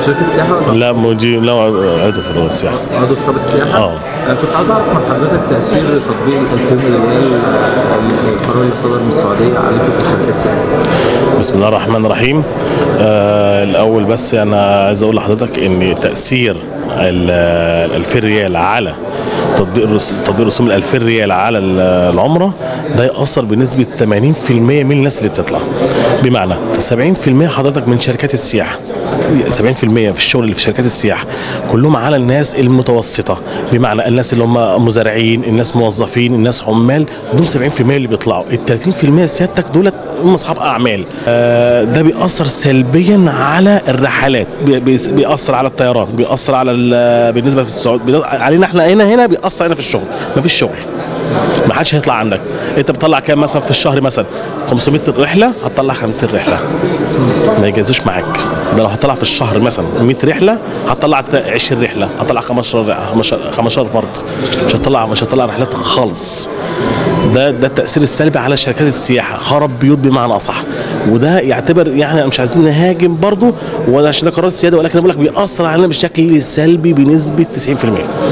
شركه سياحه ولا لا مدير لا عضو في السياحه عضو في شعبة السياحه؟ آه. أنا كنت عايز اعرف من حضرتك تاثير تطبيق ال 2000 ريال القرار اللي صدر من السعوديه عليكم كشركات سياحه. بسم الله الرحمن الرحيم آه الاول بس انا عايز اقول لحضرتك ان تاثير ال 2000 ريال على تطبيق الرس- تطبيق رسوم ال 2000 ريال على ال- العمره ده ياثر بنسبه 80% من الناس اللي بتطلع بمعنى 70% حضرتك من شركات السياحه 70% في الشغل اللي في شركات السياحه كلهم على الناس المتوسطه بمعنى الناس اللي هم مزارعين الناس موظفين الناس عمال دول 70% اللي بيطلعوا ال 30% سيادتك دولت هم اصحاب اعمال آه، ده بيأثر سلبيا على الرحلات بي- بي- بيأثر على الطيران بيأثر على ال- بالنسبه في السعود بي- علينا احنا هنا هنا بيأثر هنا في الشغل مفيش شغل ما حدش هيطلع عندك انت بتطلع كام مثلا في الشهر مثلا 500 رحله هتطلع 50 رحله ما يجازوش معاك ده لو هتطلع في الشهر مثلا 100 رحله هتطلع 20 رحله هتطلع 15 15 15 فرد مش هتطلع مش هتطلع رحلات خالص ده ده التاثير السلبي على شركات السياحه خرب بيوت بمعنى اصح وده يعتبر يعني مش عايزين نهاجم برضه ولا عشان ده قرارات سياده ولكن أنا بقول لك بيأثر علينا بشكل سلبي بنسبه 90%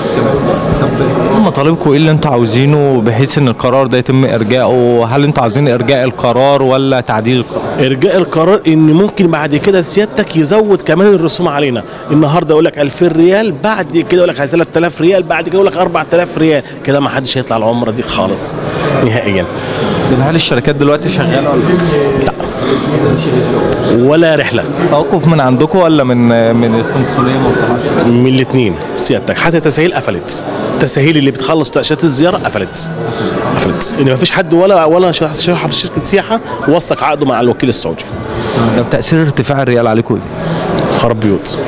مطالبكم ايه اللي انتوا عاوزينه بحيث ان القرار ده يتم ارجاعه هل انتوا عاوزين ارجاء القرار ولا تعديل القرار ارجاء القرار ان ممكن بعد كده سيادتك يزود كمان الرسوم علينا النهارده يقول لك 2000 ريال بعد كده يقول لك 3000 ريال بعد كده يقول لك 4000 ريال كده ما حدش هيطلع العمره دي خالص نهائيا طب هل الشركات دلوقتي شغاله ولا لا ولا رحله توقف من عندكم ولا من من القنصليه ما بتطلعش من الاثنين سيادتك حتى التسهيل قفلت التسهيل اللي بتخلص تاشيرات الزياره قفلت قفلت ان ما فيش حد ولا ولا شخص شركه شركه سياحه وثق عقده مع الوكيل السعودي طب تاثير ارتفاع الريال عليكم ايه؟ خرب بيوت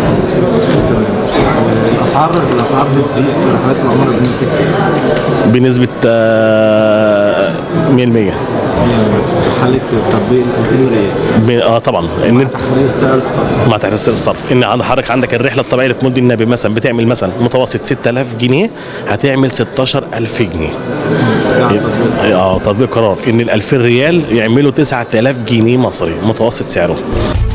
الاسعار الاسعار بتزيد في رحلات العمره بنسبه كام؟ بنسبه آه، 100% في حاله تطبيق ال 2000 ريال ب- اه طبعا ان انت تحرير سعر الصرف. مع تحت سعر الصرف ان عند حضرتك عندك الرحله الطبيعيه اللي في مد النبي مثلا بتعمل مثلا متوسط 6000 جنيه هتعمل 16000 جنيه يعني تطبيق. اه تطبيق قرار ان ال 2000 ريال يعملوا 9000 جنيه مصري متوسط سعره